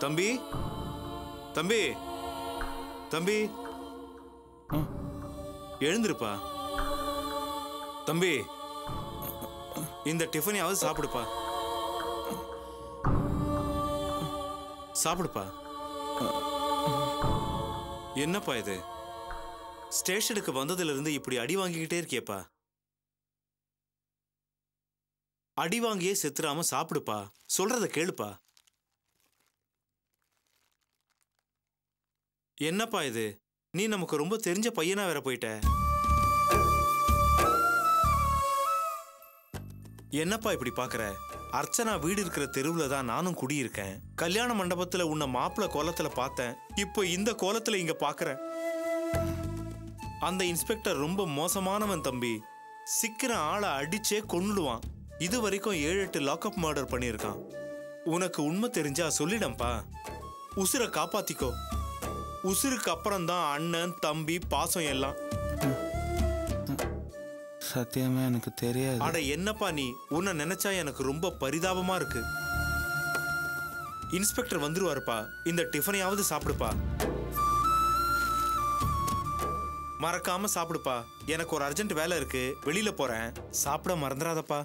தம்பி தம்பி தம்பி எழுந்திருப்பா தம்பி இந்த டிஃபனையாவது சாப்பிடுப்பா சாப்பிடுப்பா என்னப்பா இது ஸ்டேஷனுக்கு வந்ததுல இருந்து இப்படி அடி வாங்கிக்கிட்டே இருக்கியப்பா அடி வாங்கியே செத்துறாம சாப்பிடுப்பா சொல்றத கேளுப்பா என்னப்பா இது நீ நமக்கு ரொம்ப தெரிஞ்ச பையனா வேற போயிட்ட என்னப்பா இப்படி பாக்குற அர்ச்சனா வீடு இருக்கிற தெருவுல தான் நானும் குடியிருக்கேன் கல்யாண மண்டபத்துல உன்னை மாப்பிள கோலத்துல பார்த்தேன் இப்போ இந்த கோலத்துல இங்க பாக்குறேன் அந்த இன்ஸ்பெக்டர் ரொம்ப மோசமானவன் தம்பி சிக்கிற ஆளை அடிச்சே கொன்னுடுவான் இது வரைக்கும் ஏழு எட்டு லாக்அப் மர்டர் பண்ணியிருக்கான் உனக்கு உண்மை தெரிஞ்சா சொல்லிடம்பா உசுரை காப்பாத்திக்கோ உசுருக்கு அப்புறம் தான் அண்ணன் தம்பி பாசம் எல்லாம் சத்தியமா எனக்கு தெரியாது அட என்னப்பா நீ உன்னை நினைச்சா எனக்கு ரொம்ப பரிதாபமா இருக்கு இன்ஸ்பெக்டர் வந்துருவாருப்பா இந்த டிஃபனையாவது சாப்பிடுப்பா மறக்காம சாப்பிடுப்பா எனக்கு ஒரு அர்ஜென்ட் வேலை இருக்கு வெளியில போறேன் சாப்பிட மறந்துடாதப்பா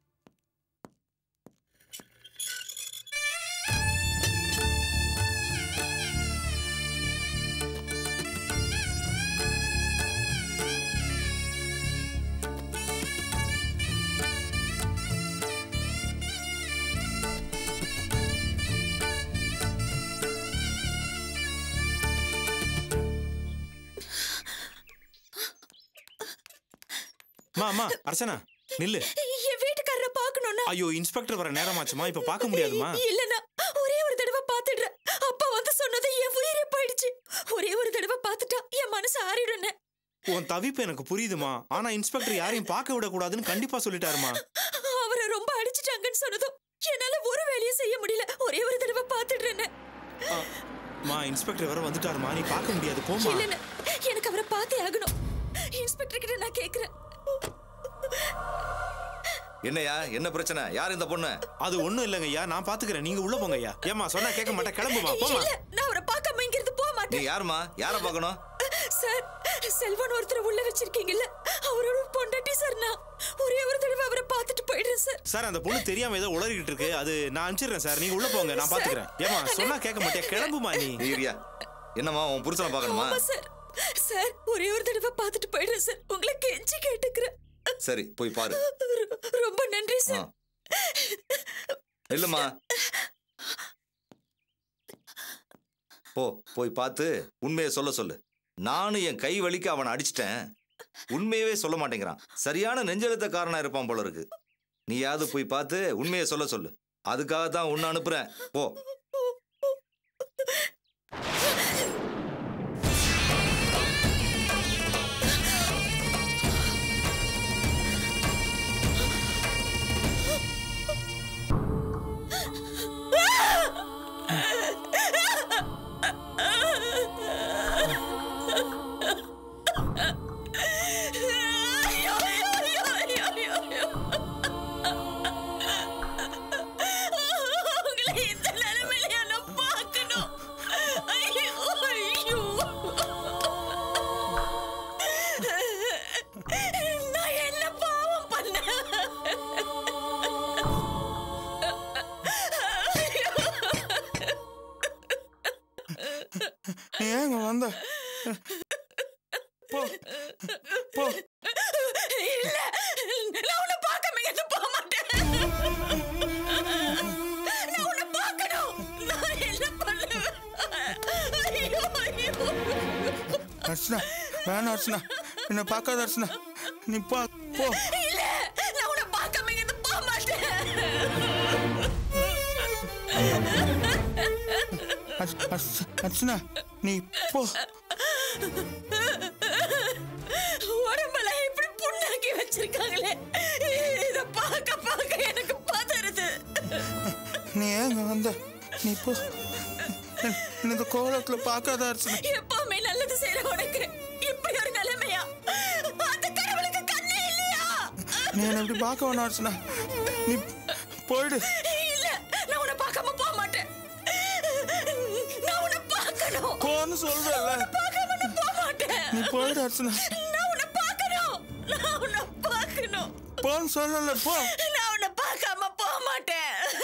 மா அம்மா அர்ச்சனா நில்லு என் வீட்டுக்காரரை பார்க்கணும்னா ஐயோ இன்ஸ்பெக்டர் வர நேரமாச்சுமா இப்ப பார்க்க முடியாதுமா இல்லனா ஒரே ஒரு தடவை பார்த்துடுறேன் அப்பா வந்து சொன்னது என் உயிரே போயிடுச்சு ஒரே ஒரு தடவை பார்த்துட்டா என் மனசு ஆறிடுன்னு உன் தவிப்பு எனக்கு புரியுதுமா ஆனா இன்ஸ்பெக்டர் யாரையும் பார்க்க விடக்கூடாதுன்னு கண்டிப்பா சொல்லிட்டாருமா அவரை ரொம்ப அடிச்சிட்டாங்கன்னு சொன்னதும் என்னால ஒரு வேலையும் செய்ய முடியல ஒரே ஒரு தடவை பார்த்துடுறேன்னு ஆ, மா இன்ஸ்பெக்டர் வர வந்துட்டாருமா நீ பார்க்க முடியாது போமா இல்லன்னு எனக்கு அவரை பார்த்தே ஆகணும் இன்ஸ்பெக்டர் கிட்ட நான் கேக்குறேன் என்னையா என்ன பிரச்சனை யார் இந்த பொண்ணு அது ஒண்ணும் இல்லைங்க ஐயா நான் பாத்துக்கிறேன் நீங்க உள்ள போங்க ஐயா ஏமா சொன்னா கேட்க மாட்டேன் கிளம்புமா போமா இல்ல நான் அவரை பார்க்காம இங்கிருந்து போக நீ மாட்டேன் யாருமா யார பார்க்கணும் சார் செல்வன் ஒருத்தர் உள்ள வச்சிருக்கீங்கல்ல அவரோட பொண்டாட்டி சார் நான் ஒரே ஒரு தடவை அவரை பார்த்துட்டு போயிடுறேன் சார் சார் அந்த பொண்ணு தெரியாம ஏதோ உளறிக்கிட்டு இருக்கு அது நான் அனுப்பிச்சிடுறேன் சார் நீங்க உள்ள போங்க நான் பாத்துக்கிறேன் ஏமா சொன்னா கேட்க மாட்டேன் கிளம்புமா நீ நீரியா என்னம்மா உன் புருஷனை பார்க்கணுமா ஆமா சார் சார் ஒரே ஒரு தடவை பார்த்துட்டு போயிடுறேன் சார் உங்களை கெஞ்சி கேட்டுக்கிறேன் சரி போய் பாரு ரொ- ரொம்ப நன்றி ஆ. சார் இல்லம்மா போ போய் பார்த்து உண்மையை சொல்ல சொல்லு நானும் என் கை வலிக்கு அவனை அடிச்சிட்டேன் உண்மையவே சொல்ல மாட்டேங்கிறான் சரியான நெஞ்செழுத்த காரணம் இருப்பான் போல இருக்கு நீயாவது போய் பார்த்து உண்மையை சொல்ல சொல்லு அதுக்காக தான் உன்னை அனுப்புறேன் போ ஐயோ, ஐயோ, ஐயோ, ஐயோ, ஐயோ, ஐயோ. உங்களை இந்த நிலைமையிலயா நான் பார்க்கணும்? ஐயோ, ஐயோ. நான் என்ன பாவம் பண்ணேன் நீ ஏங்க வந்த போ போ இல்ல நான் உன்னை பார்க்காம எங்க போக மாட்டேன் நான் உன்னை பார்க்கணும் நான் என்ன பண்ணுவேன் ஐயோ ஐயோ அர்ச்சனா வேணாம் அர்ச்சனா என்னை பார்க்காத அர்ச்சனா நீ போ போ இல்ல நான் உன்னை பார்க்காம எங்க போக மாட்டேன் அர்ச்- அர்ச்- அர்ச்சனா நீ போ உடம்பெல்லாம் இப்படி புண்ணாக்கி வச்சிருக்காங்களே இத பார்க்க பார்க்க எனக்கு பதறுது நீ ஏங்க வந்த நீ போ என்- இந்த கோலத்துல பார்க்காத அர்ச்சனா எப்பவுமே நல்லது செய்யற உனக்கு இப்படி ஒரு நிலைமையா அந்த கடவுளுக்கு கண்ணே இல்லையா நீ என்னை இப்படி பார்க்க வேணாம் அர்ச்சனா நீ போயிடு இல்ல நான் உன்னை பார்க்காம போக மாட்டேன் போன்னு சொல்றல பார்க்காம நான் போக மாட்டேன் நீ போயிடு அர்ச்சனா நான் உன்னை பார்க்கணும் நான் உன்னை பார்க்கணும் போன்னு சொல்லல போ நான் உன்னை பார்க்காம போக மாட்டேன்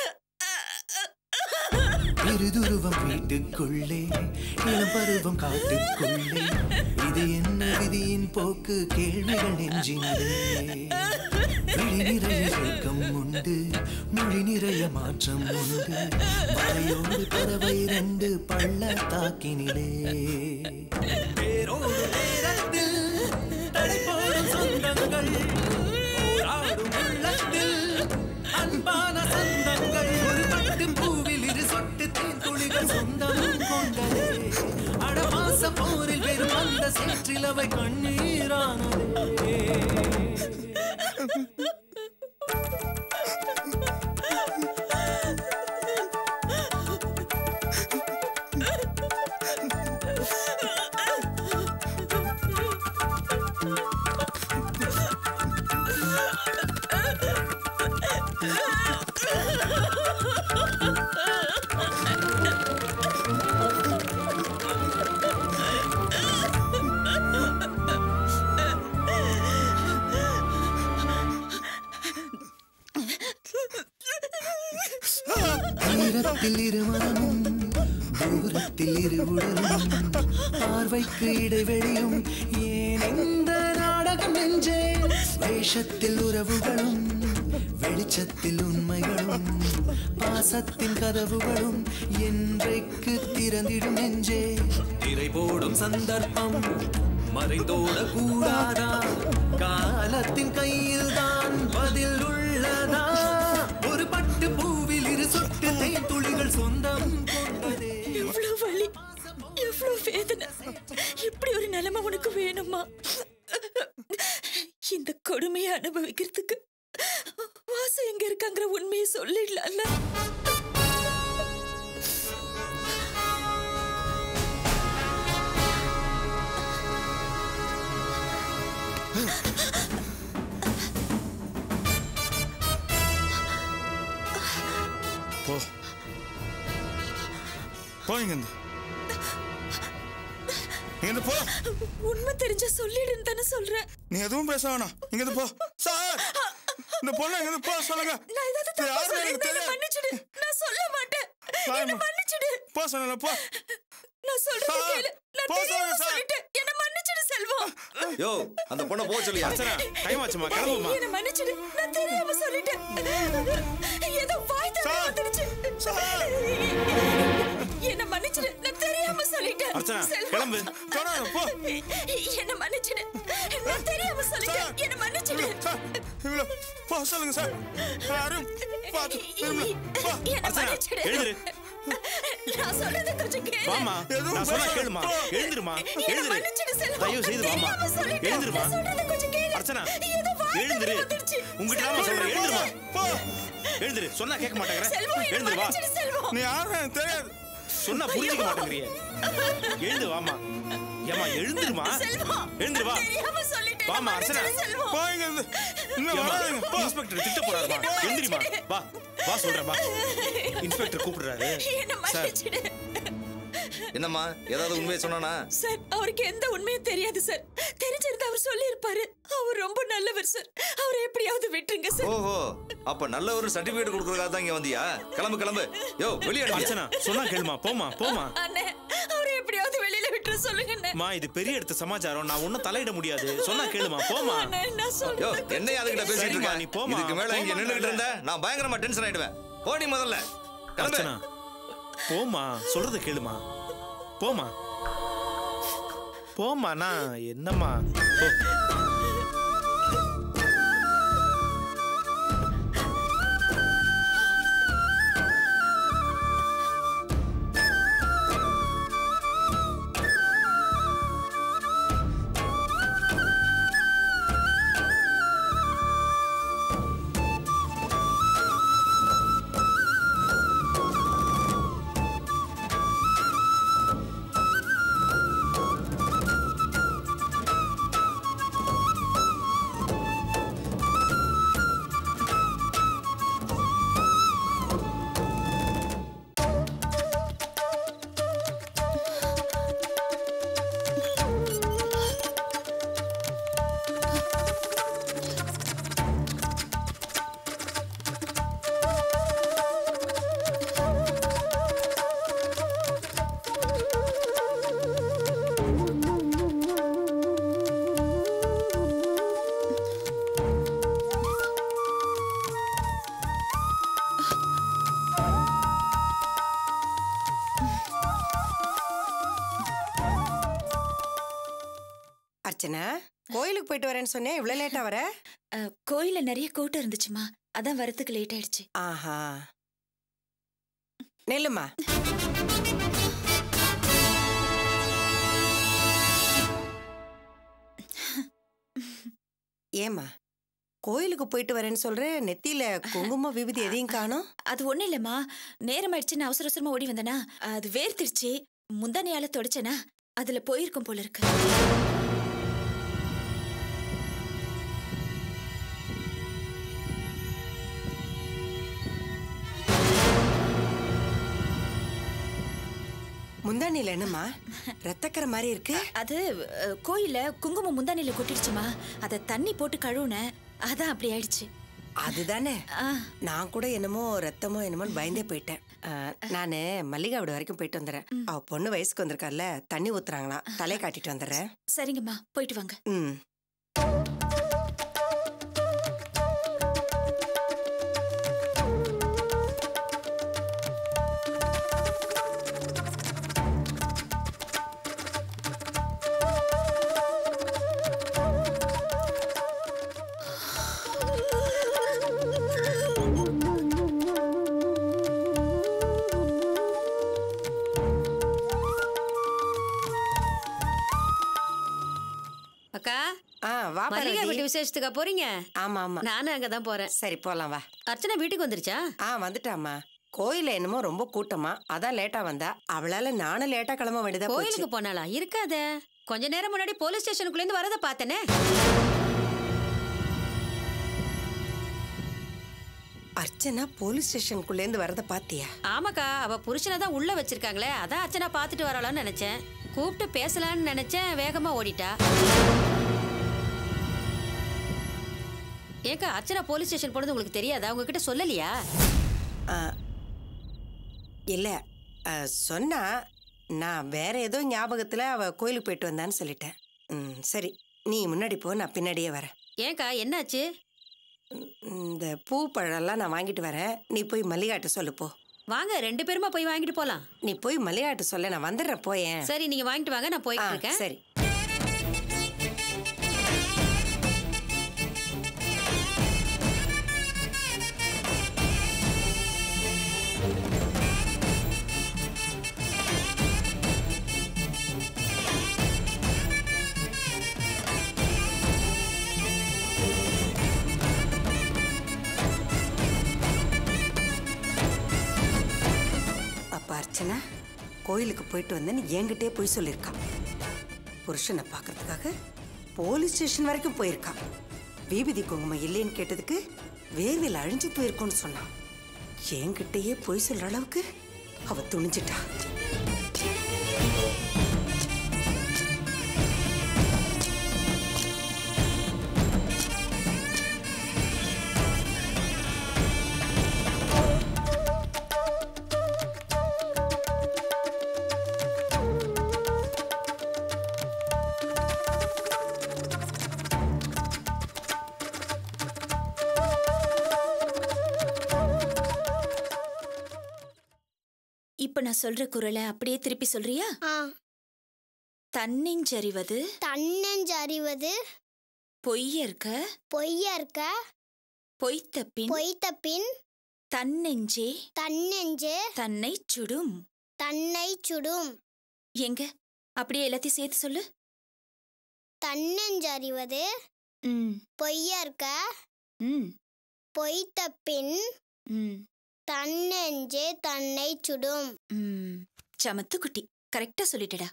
இருதுருவம் வீட்டுக்குள்ளே இளம்பருவம் காட்டுக்குள்ளே இது என்ன விதியின் போக்கு கேள்விகள் நெஞ்சினிலே விழி நிறைய ஏக்கம் உண்டு மொழி நிறைய மாற்றம் உண்டு மலையோடு பறவை ரெண்டு பள்ளத்தாக்கினிலே பேரோடு நேரத்தில் தடை போடும் சொந்தங்கள் போராடும் உள்ளத்தில் அன்பான சொந்தங்கள் ஒரு பட்டு பூவில் இரு சொட்டு தேன் துளிகள் சொந்தம் கொண்டதே அடமாச போரில் வெறும் அந்த சேற்றில் அவை கண்ணீரானதே தூரத்தில் இருமனமும் தூரத்தில் இரு உடலும் பார்வைக்கு இடைவெளியும் ஏன் இந்த நாடகம் நெஞ்சே வேஷத்தில் உறவுகளும் வெளிச்சத்தில் உண்மைகளும் பாசத்தின் கதவுகளும் என்றைக்கு திறந்திடும் நெஞ்சே திரை போடும் சந்தர்ப்பம் மறைந்தோட கூடாதா காலத்தின் கையில் தான் பதில் உள்ளதா ஒரு பட்டு பூவில் இரு சொட்டு தேன் துளிகள் சொந்தம் கொண்டதே எவ்வளவு வலி எவ்வளவு வேதனை இப்படி ஒரு நிலைமை உனக்கு வேணுமா இந்த கொடுமையை அனுபவிக்கிறதுக்கு வாசம் எங்க இருக்காங்கிற உண்மையை சொல்லிடலாம்ல போ போ இங்கிருந்து இங்கிருந்து போ உண்மை தெரிஞ்சா சொல்லிடுன்னு தானே சொல்றேன் நீ எதுவும் பேச வேணாம் இங்கிருந்து போ சார் இந்த பொண்ணை இங்கிருந்து போ சொல்லுங்க நான் ஏதாவது இது தப்பா யாருன்னு எனக்கு சொல்லியிருந்தா என்னை தெரியாது. மன்னிச்சிடு நான் சொல்ல மாட்டேன் வாய் என்ன மூடு. மன்னிச்சிடு போ சொன்னல போ நான் சொல்றது சார், கேளு நான் போ தெரியாம சொல்லுங்க சார். சொல்லிட்டேன் என்ன மன்னிச்சிடு செல்வம் யோ அந்த பொண்ணை போக சொல்லியா அர்ச்சனா டைம் ஆச்சுமா கிளம்புமா என்ன மன்னிச்சிடு நான் தெரியாம சொல்லிட்டேன் ஏதோ வாய் தவறி சார். வந்துடுச்சு சார். என்ன மன்னிச்சிடு நான் தெரியாம சொல்லிட்டேன் அர்ச்சனா செல்வம். கிளம்பு சொன்னாங்க போ என்ன மன்னிச்சிடு நான் தெரியாம சொல்லிட்டேன் சார். என்ன மன்னிச்சிடு சார் இவ்வளோ போ சொல்லுங்க சார் யாரும் பார்த்து திரும்ப போ என்ன அர்ச்சனா, மன்னிச்சிடு எழுந்திரு. நான் சொல்றது கொஞ்சம் கேளு வாமா எதுவும் நான் சொன்னா பேசாத. கேளுமா போ. எழுந்திருமா என்னை எழுந்திரு மன்னிச்சிடு செல்வம். தயவு செய்து வாமா தெரியாம சொல்லிட்டேன். எழுந்திருமா நான் சொல்றது கொஞ்சம் கேளு. அர்ச்சனா ஏதோ வாய் எழுந்திரு தவறி வந்துடுச்சு. உங்ககிட்ட தான் சொல்றேன் செல்வம். எழுந்திருமா போ எழுந்திரு சொன்னா கேட்க மாட்டேங்கிற செல்வம், என்னை எழுந்திரு வா மன்னிச்சிடு செல்வம். நீ யாரும் எனக்கு தெரியாது சொன்னா புரிஞ்சுக்க மாட்டேங்கிறியே எழுந்து வாமா ஏமா எழுந்திருமா செல்வம். எழுந்திரு வா நான் தெரியாம சொல்லிட்டேன். வாமா, என்னை அர்ச்சனா. மன்னிச்சிடு செல்வம். போ இங்கிருந்து இன்னும் ஏம்மா, வராதுங்க போ இன்ஸ்பெக்டர் திட்ட போறாருமா எழுந்திரிமா வா வா சொல்றேன் வா இன்ஸ்பெக்டர் கூப்பிடுறாரு என்னை சார் மன்னிச்சிடு. என்னம்மா ஏதாவது உண்மையை சொன்னானா சார் அவருக்கு எந்த உண்மையும் தெரியாது சார் தெரிஞ்சிருந்தா அவர் சொல்லியிருப்பாரு அவர் ரொம்ப நல்லவர் சார் அவரை எப்படியாவது விட்டுருங்க சார் ஓஹோ அப்ப நல்ல ஒரு சர்டிபிகேட் கொடுக்கறதுக்காக தான் இங்க வந்தியா கிளம்பு கிளம்பு யோ வெளியே அர்ச்சனா சொன்னா கேளுமா போமா போமா அண்ணே அவரை எப்படியாவது வெளியில விட்டுற சொல்லுங்க அண்ணே. மா இது பெரிய இடத்து சமாச்சாரம் நான் ஒன்னும் தலையிட முடியாது சொன்னா கேளுமா போமா அண்ணே, நான் யோ சொல்றது என்னைய அதுகிட்ட பேசிட்டு சரிம்மா, இருக்க நீ போம்மா. இதுக்கு மேல இங்க போம்மா, நின்னுகிட்டு இருந்த நான் பயங்கரமா டென்ஷன் ஆயிடுவேன் போடி முதல்ல கிளம்பு அர்ச்சனா போமா சொல்றத கேளுமா போமா போமா நான் என்னம்மா போ. அர்ச்சனா கோயிலுக்கு போயிட்டு வரேன்னு சொன்னேன் இவ்வளவு லேட்டா வர அஹ், கோயில்ல நிறைய கூட்டம் இருந்துச்சுமா அதான் வரதுக்கு லேட் ஆயிடுச்சு ஆஹா நெல்லுமா ஏமா கோயிலுக்கு போயிட்டு வரேன்னு சொல்ற நெத்தியில குங்குமம் விபூதி எதையும் காணோம் அது ஒண்ணும் இல்லம்மா நேரம் ஆயிடுச்சுன்னு அவசர அவசரமா ஓடி வந்தனா அது வேர்த்திருச்சு முந்தானையால தொடச்சனா அதுல போயிருக்கும் போல இருக்கு முந்தானில என்னம்மா ரத்தக்கரை மாதிரி இருக்கு அது அஹ், கோயில்ல குங்குமம் முந்தானையில கொட்டிடுச்சுமா அத தண்ணி போட்டு கழுவுனேன் அதான் அப்படி ஆயிடுச்சு அதுதானே ஆ, நான் கூட என்னமோ ரத்தமோ என்னமோன்னு பயந்தே போயிட்டேன் அஹ், நானு மல்லிகா வீடு வரைக்கும் போயிட்டு வந்துடுறேன் அவ பொண்ணு வயசுக்கு வந்திருக்கால தண்ணி ஊத்துறாங்களாம் தலை காட்டிட்டு வந்துடுறேன் சரிங்கம்மா போயிட்டு வாங்க ம் அக்கா ஆ வா மல்லிகா பார்வதி. வீட்டு விசேஷத்துக்கா போறீங்க ஆமா ஆமா நானும் அங்கதான் போறேன் சரி போலாம் வா அர்ச்சனா வீட்டுக்கு வந்துருச்சா ஆ வந்துட்டாம்மா கோயில்ல என்னமோ ரொம்ப கூட்டமா அதான் லேட்டா வந்தா அவளால நானும் லேட்டா கிளம்ப வேண்டியதா போச்சு கோயிலுக்கு போனாளா இருக்காத கொஞ்ச நேரம் முன்னாடி போலீஸ் ஸ்டேஷனுக்குள்ள இருந்து வரத பார்த்தனே அர்ச்சனா போலீஸ் ஸ்டேஷனுக்குள்ள இருந்து வரத பாத்தியா ஆமாக்கா அவ புருஷனை தான் உள்ள வச்சிருக்காங்களே அதான் அர்ச்சனா பார்த்துட்டு வரலாம்னு நினைச்சேன் கூப்பிட்டு பேசலாம்னு நினைச்சேன் வேகமா ஓடிட்டா ஏக்கா அர்ச்சனா போலீஸ் ஸ்டேஷன் போனது உங்களுக்கு தெரியாதா உங்ககிட்ட சொல்லலையா ஆ, இல்ல ஆ, சொன்னா நான் வேற ஏதோ ஞாபகத்துல அவ கோயிலுக்கு போயிட்டு வந்தான்னு சொல்லிட்டேன் ம் சரி நீ முன்னாடி போ நான் பின்னாடியே வரேன் ஏன்க்கா என்னாச்சு இந்த பூ பழம்லாம் நான் வாங்கிட்டு வரேன் நீ போய் மல்லிகாட்ட சொல்லு போ வாங்க ரெண்டு பேருமா போய் வாங்கிட்டு போலாம் நீ போய் மல்லிகாட்ட சொல்ல நான் வந்துடுறேன் போயேன் சரி நீங்க வாங்கிட்டு வாங்க நான் ஆ போயிட்டு இருக்கேன் சரி அப்ப அர்ச்சனா கோயிலுக்கு போயிட்டு வந்தேன்னு என்கிட்டயே போய் சொல்லியிருக்கான் புருஷனை பார்க்கறதுக்காக போலீஸ் ஸ்டேஷன் வரைக்கும் போயிருக்கான் விபூதி குங்குமம் இல்லைன்னு கேட்டதுக்கு வேர்வையில் அழிஞ்சு போயிருக்கோன்னு சொன்னான் என்கிட்டயே போய் சொல்ற அளவுக்கு அவ துணிஞ்சிட்டா இப்ப நான் சொல்ற குரலை அப்படியே திருப்பி சொல்றியா ஆ தன்னிஞ்சறிவது தன்னெஞ்சறிவது பொய்யற்க பொய்யற்க பொய்த்த பின் பொய்த்த பின் தன்னெஞ்சே தன்னெஞ்சு தன்னை சுடும் தன்னை சுடும் எங்க அப்படியே எல்லாத்தையும் சேர்த்து சொல்லு தன்னெஞ்சறிவது ம் பொய்யற்க ம் பொய்த்த பின் ம் தன்னெஞ்சே தன்னை சுடும் ம் சமத்து குட்டி கரெக்டா சொல்லிட்டடா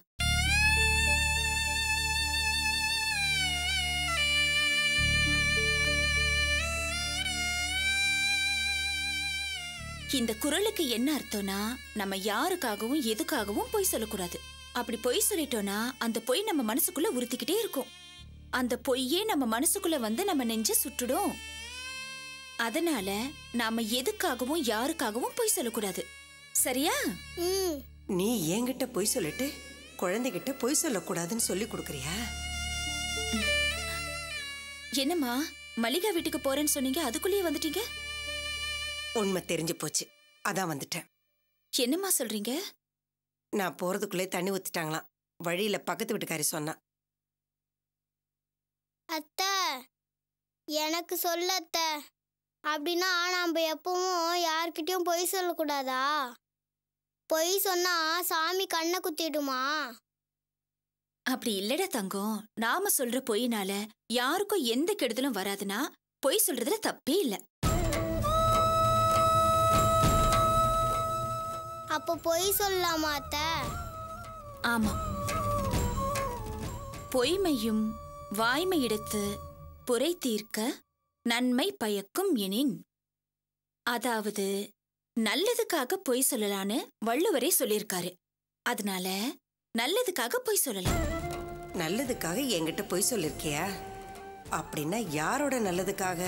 இந்த குரலுக்கு என்ன அர்த்தம்னா நம்ம யாருக்காகவும் எதுக்காகவும் பொய் சொல்லக்கூடாது அப்படி பொய் சொல்லிட்டோம்னா அந்த பொய் நம்ம மனசுக்குள்ள உறுத்திக்கிட்டே இருக்கும் அந்த பொய்யே நம்ம மனசுக்குள்ள வந்து நம்ம நெஞ்ச சுட்டுடும் அதனால நாம எதுக்காகவும் யாருக்காகவும் பொய் சொல்லக்கூடாது சரியா ம் நீ என்கிட்ட பொய் சொல்லிட்டு குழந்தைகிட்ட பொய் சொல்லக்கூடாதுன்னு சொல்லி கொடுக்குறியா என்னம்மா மல்லிகா வீட்டுக்கு போறேன்னு சொன்னீங்க அதுக்குள்ளேயே வந்துட்டீங்க உண்மை தெரிஞ்சு போச்சு அதான் வந்துட்டேன் என்னம்மா சொல்றீங்க நான் போறதுக்குள்ளே தண்ணி ஊத்திட்டாங்களாம் வழியில பக்கத்து வீட்டுக்காரி சொன்னா அத்தை எனக்கு சொல்ல அத்தை அப்படின்னா நம்ம எப்பவும் யார்கிட்டயும் பொய் சொல்லக்கூடாதா பொய் சொன்னா சாமி கண்ணை குத்திடுமா அப்படி இல்லடா தங்கம் நாம சொல்ற பொய்னால யாருக்கும் எந்த கெடுதலும் வராதுன்னா பொய் சொல்றதுல தப்பே இல்ல அப்போ பொய் சொல்லலாமா அத்தை ஆமா பொய்மையும் வாய்மையிடத்து புரை தீர்க்க நன்மை பயக்கும் எனின் அதாவது நல்லதுக்காக பொய் சொல்லலான்னு வள்ளுவரே சொல்லியிருக்காரு அதனால நல்லதுக்காக பொய் சொல்லலாம் நல்லதுக்காக என்கிட்ட பொய் சொல்லிருக்கியா அப்படின்னா யாரோட நல்லதுக்காக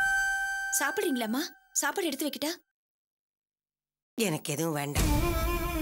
சாப்பிடுறீங்களாம்மா சாப்பாடு எடுத்து வைக்கிட்டா எனக்கு எதுவும் வேண்டாம்